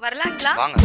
வரலாங்களா வாங்க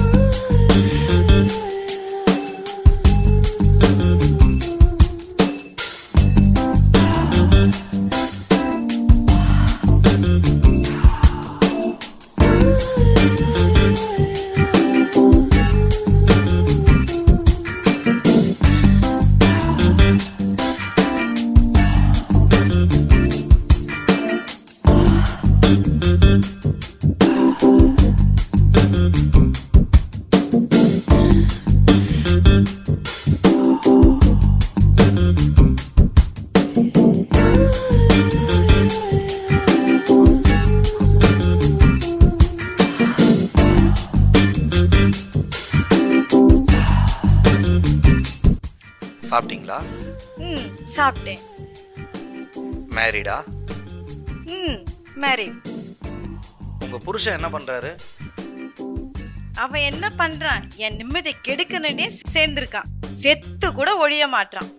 சாப்பிட்டீங்களா ம் சாப்பிட்டேன் மேரிடா ம் மேரிட் உங்க புருஷன் என்ன பண்றாரு அவன் என்ன பண்றான் என் நிம்மதி கெடுக்கணுன்னே சேர்ந்திருக்கான் செத்து கூட ஒழிய மாட்றான்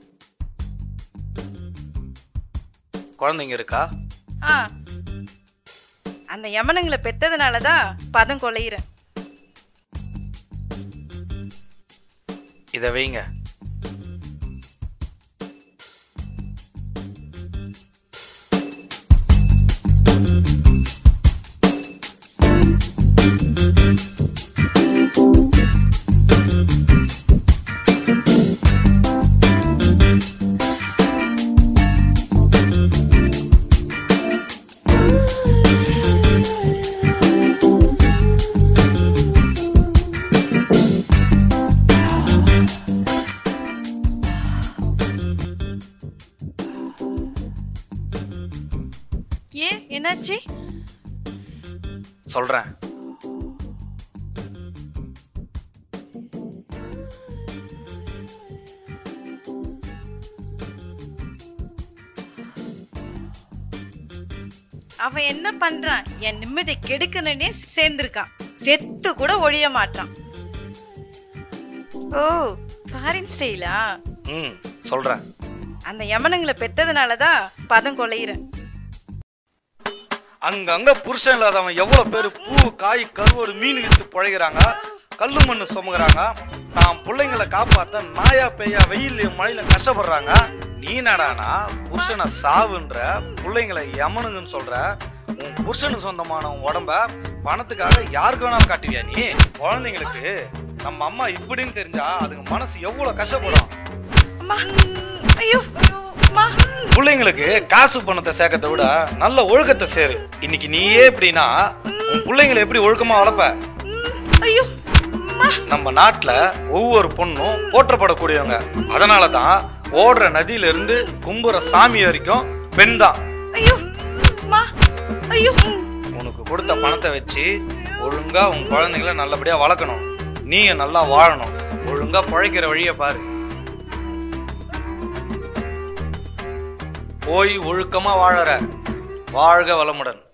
குழந்தைங்க இருக்கா ஆ அந்த யமனுங்களை பெத்ததுனால தான் பதம் கொலையிறேன் இதை வைங்க ஏன் என்னாச்சு சொல்றேன் அவன் என்ன பண்றான் என் நிம்மதி கெடுக்கணுன்னே சேர்ந்திருக்கான் செத்து கூட ஒழிய மாட்றான் ஓ ஃபாரின் ஸ்டைலா ம் சொல்றேன் அந்த யமனுங்களை பெத்ததுனால தான் பதம் கொலையிறேன் அங்கங்க புருஷன் இல்லாதவன் எவ்வளவு பேர் பூ காய் கருவோடு மீன் வித்து பிழைக்கிறாங்க கல்லு மண்ணு சுமக்குறாங்க தான் பிள்ளைங்களை காப்பாத்த நாயா பேயா வெயிலையும் மழையில கஷ்டப்படுறாங்க நீ நடானா புருஷனை சாவுன்ற பிள்ளைங்களை யமனுங்கன்னு சொல்ற உன் புருஷனுக்கு சொந்தமான உன் உடம்ப பணத்துக்காக யாருக்கு வேணாலும் காட்டுவியா நீ குழந்தைங்களுக்கு நம்ம அம்மா இப்படின்னு தெரிஞ்சா அதுங்க மனசு எவ்வளவு கஷ்டப்படும் அம்மா ஐயோ ஐயோ அம்மா பிள்ளைங்களுக்கு காசு பணத்தை சேர்க்கறத விட நல்ல ஒழுக்கத்தை சேரு இன்னைக்கு நீயே எப்படின்னா உன் பிள்ளைங்களை எப்படி ஒழுக்கமா வளர்ப்ப ஐயோ அம்மா நம்ம நாட்டுல ஒவ்வொரு பொண்ணும் போற்றப்படக்கூடியவங்க அதனால தான் ஓடுற நதியில இருந்து கும்புற சாமி வரைக்கும் பெண் தான் ஐயோ அம்மா ஐயோ உனக்கு கொடுத்த பணத்தை வச்சு ஒழுங்கா உன் குழந்தைங்களை நல்லபடியா வளர்க்கணும் நீயும் நல்லா வாழணும் ஒழுங்கா பழைக்கிற வழியை பாரு போய் ஒழுக்கமா வாழற வாழ்க வளமுடன்